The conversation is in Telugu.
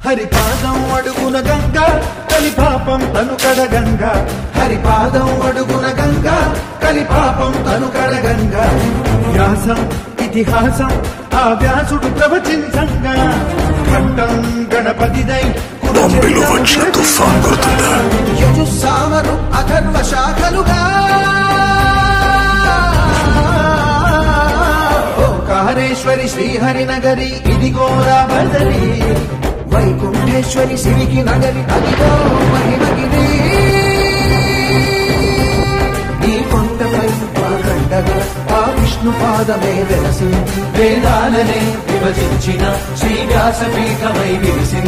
హరిపాదం అడుగున గంగా కలిపాపం తను కడగంగా హరిపాదం అడుగున గంగా కలిపాపం తను కడగంగా వ్యాసం ఇతిహాసం ఆ వ్యాసుడు ప్రవచించంగా ఘట్టం గణపతిదై బాంబేలో వచ్చిన తుఫాన్ గుర్తుందా యజుస్సామరు అథర్వ శాఖలుగా ఓంకారేశ్వరి శ్రీహరి నగరి ఇదిగోరా బదరి వైకుంఠేశ్వరి శివికి నగరి అదిగో మహిమగిరి ఈ కొండపై పాకండగా ఆ విష్ణు పాదమే వెలసింది వేదాలనే విభజించిన శ్రీ వ్యాసపీఠమై విలిసింది